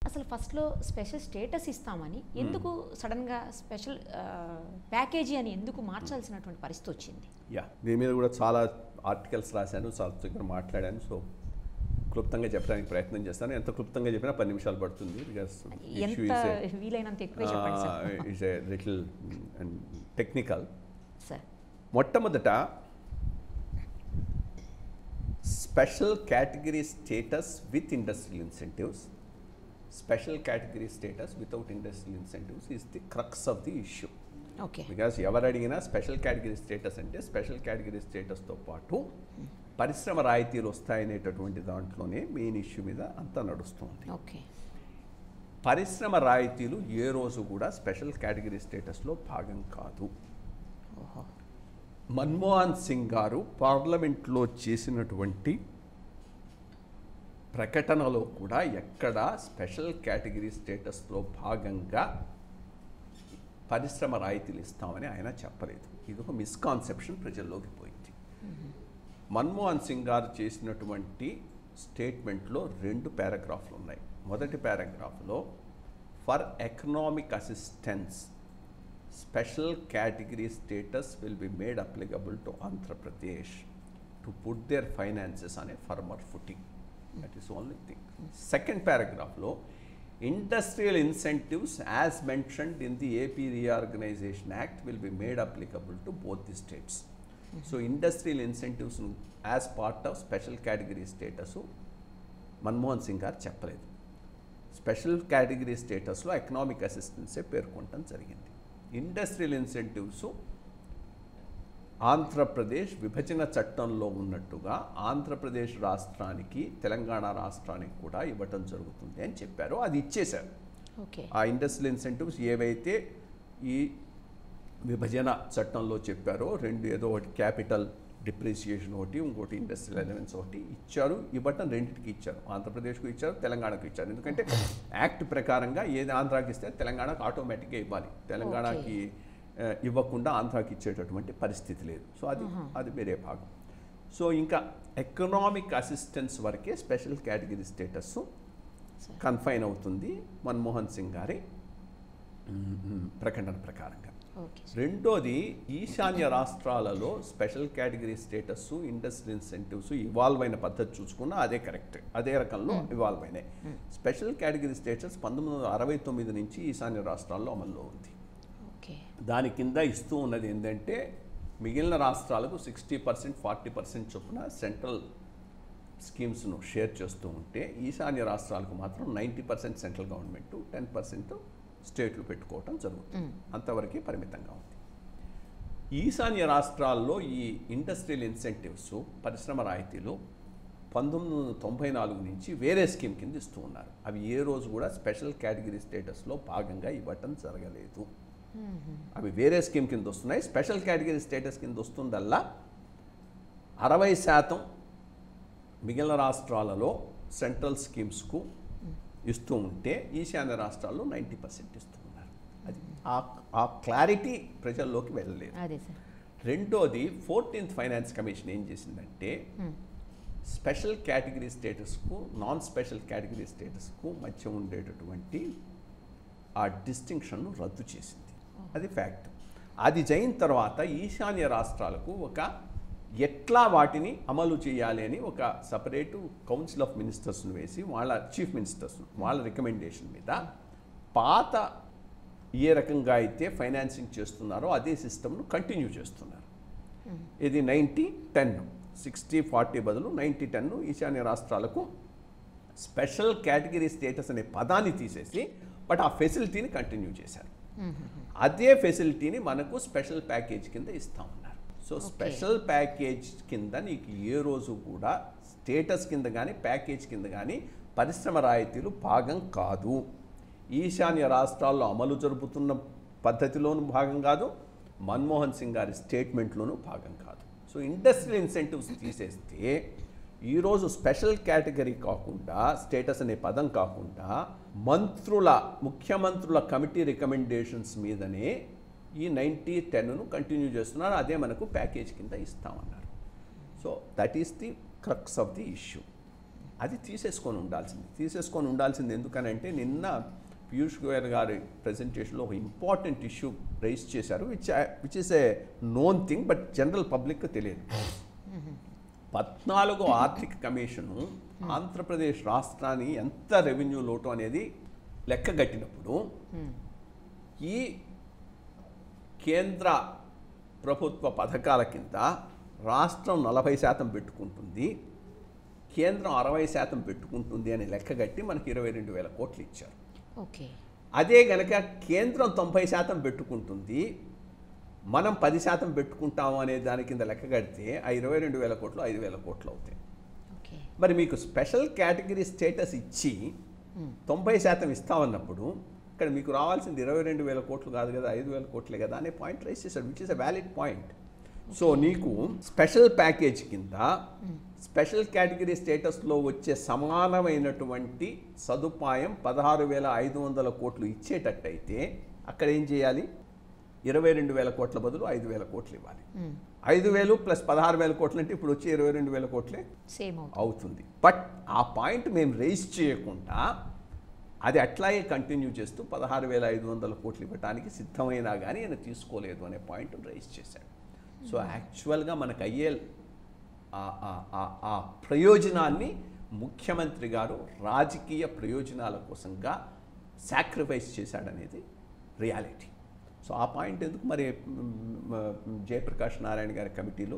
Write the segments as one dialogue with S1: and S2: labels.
S1: అసలు ఫస్ట్లో special status ఇస్తామని ఎందుకు సడన్గా స్పెషల్ ప్యాకేజీ అని ఎందుకు మార్చాల్సినటువంటి పరిస్థితి వచ్చింది
S2: యా దీని మీద కూడా చాలా ఆర్టికల్స్ రాశాను చాలా దగ్గర మాట్లాడాను సో క్లుప్తంగా చెప్పడానికి ప్రయత్నం చేస్తాను ఎంత క్లుప్తంగా చెప్పినా పది నిమిషాలు పడుతుంది బికాస్ ఇష్యూ
S1: ఎంత వీలైనంత ఎక్కువే చెప్పండి sir
S2: is a little technical
S1: sir
S2: మొట్టమొదట special category status with industrial incentives special category status without industrial incentives is the crux of the issue
S1: okay
S2: because ఎవరు అడిగినా స్పెషల్ కేటగిరీ స్టేటస్ అంటే special category స్టేటస్తో పాటు పరిశ్రమ రాయితీలు వస్తాయనేటటువంటి దాంట్లోనే main issue మీద అంతా నడుస్తుంది
S1: ఓకే
S2: పరిశ్రమ రాయితీలు ఏ రోజు కూడా స్పెషల్ కేటగిరీ స్టేటస్లో భాగం కాదు
S1: ఓహో
S2: మన్మోహన్ సింగ్ గారు పార్లమెంట్లో చేసినటువంటి ప్రకటనలో కూడా ఎక్కడా స్పెషల్ కేటగిరీ స్టేటస్లో భాగంగా పరిశ్రమ రాయితీలు ఇస్తామని ఆయన చెప్పలేదు ఇది ఒక మిస్కాన్సెప్షన్ ప్రజల్లోకి పోయింది మన్మోహన్ సింగ్ గారు చేసినటువంటి స్టేట్మెంట్లో రెండు పారాగ్రాఫ్లు ఉన్నాయి మొదటి పారాగ్రాఫ్లో for economic assistance special category status will be made applicable to Andhra Pradesh to put their finances on a firmer footing that is only thing second పారాగ్రాఫ్లో industrial incentives as mentioned in the AP reorganisation act will be made applicable to both the states so industrial incentives as part of special category status Manmohan Singh garu చెప్పలేదు special category స్టేటస్లో economic అసిస్టెన్సే పేర్కొనడం జరిగింది industrial incentives Andhra Pradesh విభజన చట్టంలో ఉన్నట్టుగా ఆంధ్రప్రదేశ్ రాష్ట్రానికి తెలంగాణ రాష్ట్రానికి కూడా ఇవ్వటం జరుగుతుంది అని చెప్పారు అది ఇచ్చేశారు
S1: ఓకే
S2: ఆ ఇండస్ట్రియల్ ఇన్సెంటివ్స్ ఏవైతే ఈ విభజన చట్టంలో చెప్పారో రెండు ఏదో ఒకటి క్యాపిటల్ డిప్రిసియేషన్ ఒకటి ఇంకోటి ఇండస్ట్రియల్ ఎలిమెంట్స్ ఒకటి ఇచ్చారు ఇవ్వటం రెండింటికి ఇచ్చారు ఆంధ్రప్రదేశ్కు ఇచ్చారు తెలంగాణకు ఇచ్చారు ఎందుకంటే యాక్ట్ ప్రకారంగా ఏది ఆంధ్రాకి ఇస్తే తెలంగాణకు ఆటోమేటిక్గా ఇవ్వాలి తెలంగాణకి ఆ, ఇవ్వకుండా ఆంధ్రాకి ఇచ్చేటటువంటి పరిస్థితి లేదు సో అది అది వేరే భాగం సో ఇంకా ఎకనామిక్ అసిస్టెన్స్ వరకే special category status
S1: sir
S2: confine అవుతుంది మన్మోహన్ సింగ్ గారి మ్, మ్, ప్రకటన ప్రకారంగా
S1: ఓకే
S2: రెండోది ఈశాన్య రాష్ట్రాలలో special category status industrial incentives evolve అయిన పద్ధతి చూసుకున్నా అదే కరెక్ట్ అదే రకంలో ఇవాల్వ్ అయినాయి స్పెషల్ కేటగిరీ స్టేటస్ పంతొమ్మిది వందల అరవై తొమ్మిది నుంచి ఈశాన్య రాష్ట్రాల్లో అమల్లో ఉంది
S1: ఓకే
S2: దాని కింద ఇస్తూ ఉన్నది ఏంటంటే మిగిలిన రాష్ట్రాలకు సిక్స్టీ పర్సెంట్ ఫార్టీ పర్సెంట్ చొప్పున సెంట్రల్ స్కీమ్స్ను షేర్ చేస్తూ ఉంటే ఈశాన్య రాష్ట్రాలకు మాత్రం ninety percent central government ten percent స్టేట్లు పెట్టుకోవటం జరుగుతుంది అంతవరకే పరిమితంగా ఉంది ఈశాన్య రాష్ట్రాల్లో ఈ ఇండస్ట్రియల్ ఇన్సెంటివ్స్ పరిశ్రమ రాయితీలు పంతొమ్మిది వందల తొంభై నాలుగు నుంచి వేరే స్కీమ్ కింద ఇస్తూ ఉన్నారు అవి ఏ రోజు కూడా స్పెషల్ కేటగిరీ స్టేటస్లో భాగంగా ఇవ్వటం జరగలేదు అవి వేరే స్కీమ్ కింద వస్తున్నాయి స్పెషల్ కేటగిరీ స్టేటస్ కింద వస్తుందల్లా అరవై శాతం మిగిలిన రాష్ట్రాలలో సెంట్రల్ స్కీమ్స్కు ఇస్తూ ఉంటే ఈశాన్య రాష్ట్రాల్లో నైంటీ పర్సెంట్ ఇస్తూ ఉన్నారు అది ఆ- ఆ క్లారిటీ ప్రజల్లోకి వెళ్ళలేదు
S1: అదే సార్
S2: రెండోది ఫోర్టీన్త్ ఫైనాన్స్ కమిషన్ ఏం చేసిందంటే స్పెషల్ కేటగిరీ స్టేటస్కు నాన్ స్పెషల్ కేటగిరీ స్టేటస్కు మధ్య ఉండేటటువంటి ఆ డిస్టింక్షన్ను రద్దు చేసింది అది ఫ్యాక్ట్ అది అయిన తర్వాత ఈశాన్య రాష్ట్రాలకు ఒక ఎట్లా వాటిని అమలు చేయాలి అని ఒక సపరేటు కౌన్సిల్ ఆఫ్ మినిస్టర్స్ను వేసి వాళ్ళ చీఫ్ మినిస్టర్స్ వాళ్ళ రికమెండేషన్ మీద పాత ఏ రకంగా అయితే ఫైనాన్సింగ్ చేస్తున్నారో అదే సిస్టమ్ను కంటిన్యూ చేస్తున్నారు ఇది నైంటీ టెన్ సిక్స్టీ ఫార్టీ బదులు నైంటీ టెన్ ఈశాన్య రాష్ట్రాలకు స్పెషల్ కేటగిరీ స్టేటస్ అనే పదాన్ని తీసేసి బట్ ఆ ఫెసిలిటీని కంటిన్యూ చేశారు అదే ఫెసిలిటీని మనకు స్పెషల్ ప్యాకేజ్ కింద ఇస్తా ఉన్నారు సో స్పెషల్ ప్యాకేజ్ కింద నీకు ఏ రోజు కూడా స్టేటస్ కింద కానీ ప్యాకేజ్ కింద కానీ పరిశ్రమ రాయితీలు భాగం కాదు ఈశాన్య రాష్ట్రాల్లో అమలు జరుపుతున్న పద్ధతిలోనూ భాగం కాదు మన్మోహన్ సింగ్ గారి స్టేట్మెంట్లోనూ భాగం కాదు సో ఇండస్ట్రియల్ ఇన్సెంటివ్స్ తీసేస్తే ఈరోజు స్పెషల్ కేటగిరీ కాకుండా స్టేటస్ అనే పదం కాకుండా మంత్రుల ముఖ్యమంత్రుల కమిటీ రికమెండేషన్స్ మీదనే ఈ నైంటీ టెన్ను కంటిన్యూ చేస్తున్నారు అదే మనకు ప్యాకేజ్ కింద ఇస్తామన్నారు so that is the crux of the issue అది తీసేసుకొని ఉండాల్సింది తీసేసుకొని ఉండాల్సింది ఎందుకనంటే నిన్న పీయూష్ గోయల్ గారి ప్రజెంటేషన్లో ఒక ఇంపార్టెంట్ ఇష్యూ రైజ్ చేశారు which which is a known thing but general public తెలియదు పద్నాలుగో ఆర్థిక కమిషను ఆంధ్రప్రదేశ్ రాష్ట్రాన్ని ఎంత రెవెన్యూ లోటు అనేది లెక్కగట్టినప్పుడు ఈ కేంద్ర ప్రభుత్వ పథకాల కింద రాష్ట్రం నలభై శాతం పెట్టుకుంటుంది కేంద్రం అరవై శాతం పెట్టుకుంటుంది అని లెక్కగట్టి మనకి ఇరవై రెండు వేల కోట్లు ఇచ్చారు
S1: ఓకే
S2: అదే గనక కేంద్రం తొంభై శాతం పెట్టుకుంటుంది మనం పది శాతం పెట్టుకుంటాము అనే దాని కింద లెక్క కడితే ఆ ఇరవై రెండు వేల కోట్లు ఐదు వేల కోట్లు అవుతాయి
S1: ఓకే
S2: మరి మీకు స్పెషల్ కేటగిరీ స్టేటస్ ఇచ్చి తొంభై శాతం ఇస్తామన్నప్పుడు ఇక్కడ మీకు రావాల్సింది ఇరవై రెండు వేల కోట్లు కాదు కదా ఐదు వేల కోట్లే కదా అనే పాయింట్ రైస్ చేశాడు which is a valid point so నీకు స్పెషల్ ప్యాకేజ్ కింద స్పెషల్ కేటగిరీ స్టేటస్లో వచ్చే సమానమైనటువంటి సదుపాయం పదహారు వేల ఐదు వందల కోట్లు ఇచ్చేటట్టయితే అక్కడ ఏం చేయాలి ఇరవై రెండు వేల కోట్ల బదులు ఐదు వేల కోట్లు ఇవ్వాలి ఐదు వేలు ప్లస్ పదహారు వేల కోట్లు అంటే ఇప్పుడు వచ్చే ఇరవై రెండు వేల కోట్లే
S1: సేమ్ అవుతుంది
S2: అవుతుంది బట్ ఆ పాయింట్ మేము రైజ్ చేయకుండా అది అట్లాగే కంటిన్యూ చేస్తూ పదహారు వేల ఐదు వందల కోట్లు ఇవ్వడానికి సిద్ధమైనా కానీ ఆయన తీసుకోలేదు అనే పాయింట్ రైజ్ చేశాడు సో యాక్చువల్గా మనకు అయ్యే ఆ- ఆ- ఆ- ఆ ప్రయోజనాన్ని ముఖ్యమంత్రి గారు రాజకీయ ప్రయోజనాల కోసంగా సాక్రిఫైస్ చేశాడనేది రియాలిటీ సో ఆ పాయింట్ ఎందుకు మరి మ్, మ్, జయప్రకాష్ నారాయణ గారి కమిటీలో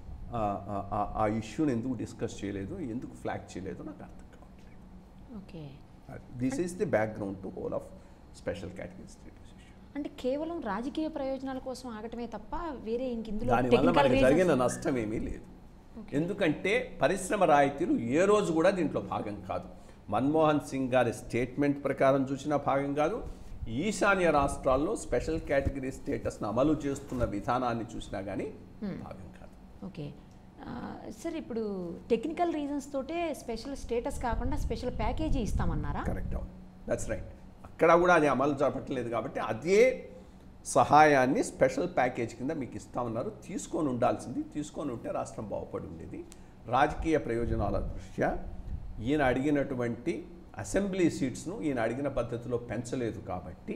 S2: ఆ- ఆ- ఆ- ఆ ఇష్యూని ఎందుకు డిస్కస్ చేయలేదు ఎందుకు ఫ్లాగ్ చేయలేదు నాకు అర్థం కావట్లేదు
S1: okay
S2: this is the background to whole of special category status issue
S1: అంటే కేవలం రాజకీయ ప్రయోజనాల కోసం ఆగటమే తప్ప వేరే ఇంక ఇందులో
S2: దానివల్ల
S1: టెక్నికల్
S2: మనకి జరిగిన
S1: రీజన్స్
S2: నష్టం ఏమీ లేదు ఎందుకంటే పరిశ్రమ రాయితీలు ఏ రోజు కూడా దీంట్లో భాగం కాదు మన్మోహన్ సింగ్ గారి స్టేట్మెంట్ ప్రకారం చూసిన భాగం కాదు ఈశాన్య రాష్ట్రాల్లో స్పెషల్ కేటగిరీ స్టేటస్ను అమలు చేస్తున్న విధానాన్ని చూసినా కానీ భాగం కాదు
S1: ఓకే ఆ, సార్ ఇప్పుడు టెక్నికల్ రీజన్స్ తోటే స్పెషల్ స్టేటస్ కాకుండా స్పెషల్ ప్యాకేజీ ఇస్తామన్నారా
S2: కరెక్ట్ అవును దట్స్ రైట్ అక్కడ కూడా అది అమలు జరపట్లేదు కాబట్టి అదే సహాయాన్ని స్పెషల్ ప్యాకేజ్ కింద మీకు ఇస్తామన్నారు తీసుకొని ఉండాల్సింది తీసుకొని ఉంటే రాష్ట్రం బాగుపడి ఉండేది రాజకీయ ప్రయోజనాల దృష్ట్యా ఈయన అడిగినటువంటి అసెంబ్లీ సీట్స్ను ఈయన అడిగిన పద్ధతిలో పెంచలేదు కాబట్టి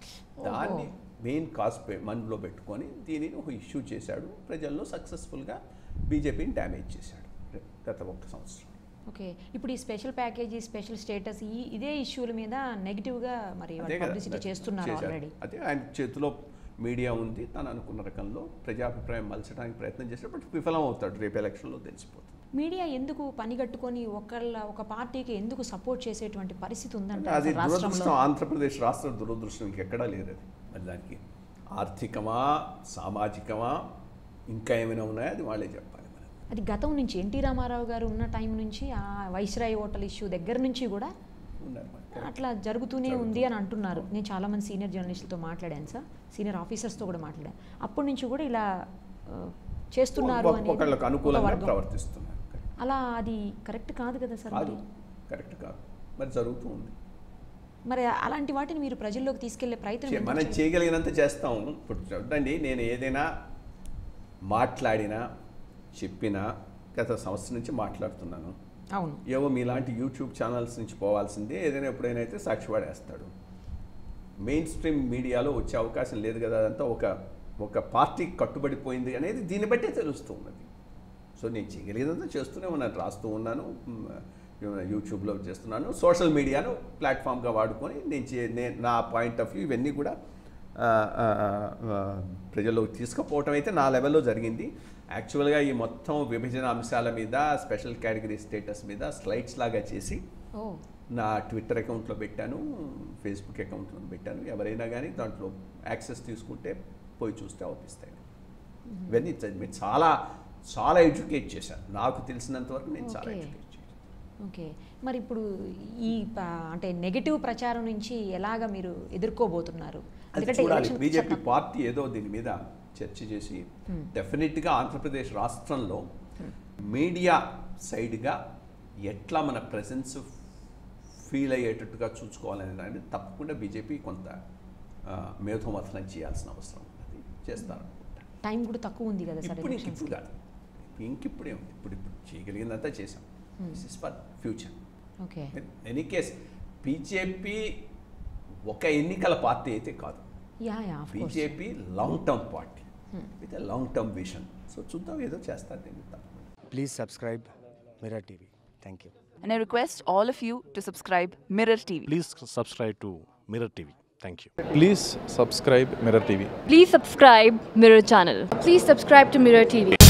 S2: దాన్ని మెయిన్ కాజ్ మనలో పెట్టుకొని దీనిని ఒక ఇష్యూ చేశాడు ప్రజల్లో సక్సెస్ఫుల్గా బీజేపీని డ్యామేజ్ చేశాడు గత ఒక్క సంవత్సరం
S1: ఓకే ఇప్పుడు ఈ స్పెషల్ ప్యాకేజీ స్పెషల్ స్టేటస్ ఈ ఇదే ఇష్యూల మీద నెగిటివ్గా మరి
S2: అదే కదా,
S1: పబ్లిసిటీ
S2: that
S1: చేస్తున్నారు
S2: చేశారు.
S1: ఆల్రెడీ
S2: అదే ఆయన చేతిలో మీడియా ఉంది తను అనుకున్న రకంలో ప్రజాభిప్రాయం మలచడానికి ప్రయత్నం చేశాడు బట్ విఫలం అవుతాడు రేపు ఎలక్షన్లో తెలిసిపోతుంది
S1: మీడియా ఎందుకు పనిగట్టుకొని ఒకళ్ళ ఒక పార్టీకి ఎందుకు సపోర్ట్ చేసేటువంటి పరిస్థితి
S2: అంటే
S1: ఉందంటే
S2: అది
S1: అసలు రాష్ట్రంలో
S2: దురదృష్టం ఆంధ్రప్రదేశ్ రాష్ట్ర దురదృష్టం ఇంకెక్కడా లేదు అది మరి దానికి ఆర్థికమా సామాజికమా ఇంకా ఏమైనా ఉన్నాయో అది వాళ్ళే చెప్పాలి మరి
S1: అది గతం నుంచి ఎన్టీ రామారావు గారు ఉన్న టైం నుంచి ఆ వైస్రాయ్ హోటల్ ఇష్యూ దగ్గర నుంచి కూడా
S2: ఉన్నారు మరి
S1: అట్లా జరుగుతూనే ఉంది అని అంటున్నారు నేను చాలా మంది సీనియర్ జర్నలిస్టులతో మాట్లాడాను సార్ సీనియర్ ఆఫీసర్స్తో కూడా మాట్లాడాను అప్పటి నుంచి కూడా ఇలా ఆ, చేస్తున్నారు
S2: ఒక-
S1: అనేది
S2: ఒకళ్ళకు
S1: ఒక
S2: అనుకూలంగా
S1: వర్గం.
S2: ప్రవర్తిస్తున్నారు
S1: అలా అది కరెక్ట్ కాదు కదా సార్
S2: కాదు
S1: మరి
S2: కరెక్ట్ కాదు మరి జరుగుతూ ఉంది
S1: మరి అలాంటి వాటిని మీరు ప్రజల్లోకి తీసుకెళ్లే ప్రయత్నం
S2: చే-
S1: ఎందుకు
S2: మనం
S1: చేయలేదు?
S2: చేయగలిగినంత చేస్తాం ఇప్పుడు చూడండి నేను ఏదైనా మాట్లాడినా చెప్పినా గత సంవత్సరం నుంచి మాట్లాడుతున్నాను
S1: అవును
S2: ఏవో మీలాంటి యూట్యూబ్ ఛానల్స్ నుంచి పోవాల్సిందే ఏదైనా ఎప్పుడైనా అయితే సాక్షి వాడేస్తాడు మెయిన్ స్ట్రీమ్ మీడియాలో వచ్చే అవకాశం లేదు కదా అదంతా ఒక ఒక పార్టీకి కట్టుబడిపోయింది అనేది దీన్ని బట్టే తెలుస్తూ ఉన్నది సో నేను చేయగలిగినంత చేస్తూనే ఉన్నాను రాస్తూ ఉన్నాను మ్, యూట్యూబ్లో చేస్తున్నాను సోషల్ మీడియాను ప్లాట్ఫామ్గా వాడుకొని నేను చే నేను నా పాయింట్ ఆఫ్ వ్యూ ఇవన్నీ కూడా ఆ, ఆ, ఆ, ప్రజల్లోకి తీసుకుపోవటం అయితే నా లెవెల్లో జరిగింది యాక్చువల్గా ఈ మొత్తం విభజన అంశాల మీద స్పెషల్ కేటగిరీ స్టేటస్ మీద స్లైడ్స్ లాగా చేసి
S1: ఓ
S2: నా ట్విట్టర్ అకౌంట్లో పెట్టాను ఫేస్బుక్ అకౌంట్లో పెట్టాను ఎవరైనా కానీ దాంట్లో యాక్సెస్ తీసుకుంటే పోయి చూస్తే అవుపిస్తాయి ఇవన్నీ చ- మీరు చాలా చాలా ఎడ్యుకేట్ చేశాను నాకు తెలిసినంత వరకు నేను చాలా
S1: Okay.
S2: ఎడ్యుకేట్ చేశాను
S1: ఓకే మరి ఇప్పుడు ఈ ప- అంటే నెగటివ్ ప్రచారం నుంచి ఎలాగ మీరు ఎదుర్కోబోతున్నారు
S2: అది
S1: ఎందుకంటే
S2: చూడాలి
S1: ఎలక్షన్
S2: బీజేపీ
S1: చట్టం-
S2: పార్టీ ఏదో దీని మీద చర్చ చేసి డెఫినెట్గా ఆంధ్రప్రదేశ్ రాష్ట్రంలో మీడియా సైడ్గా ఎట్లా మన ప్రెసెన్స్ ఫీల్ అయ్యేటట్టుగా చూసుకోవాలనే దాన్ని తప్పకుండా బీజేపీ కొంత ఆ, మేధోమథనం చేయాల్సిన అవసరం ఉన్నది చేస్తారనుకుంటా
S1: టైం కూడా తక్కువ ఉంది కదా సార్
S2: ఇప్పుడు
S1: ఎలక్షన్స్
S2: ఇంకిప్పుడు కాదు ఇంకిప్పుడే ఉంది ఇప్పుడు ఇప్పుడు చేయగలిగిందంతా చేసాం this is for future
S1: okay
S2: any case BJP ఒక ఎన్నికల పార్టీ అయితే కాదు
S1: yeah yeah of course
S2: BJP long term party with long term vision so చూద్దాం ఏదో చేస్తారు దీన్ని తప్పకుండా
S3: Please subscribe Mirror TV. Thank you.
S4: And I request all of you to subscribe Mirror TV.
S5: Please subscribe to Mirror TV. Thank you.
S6: Please subscribe Mirror TV.
S7: Please subscribe Mirror channel.
S8: Please subscribe to Mirror TV.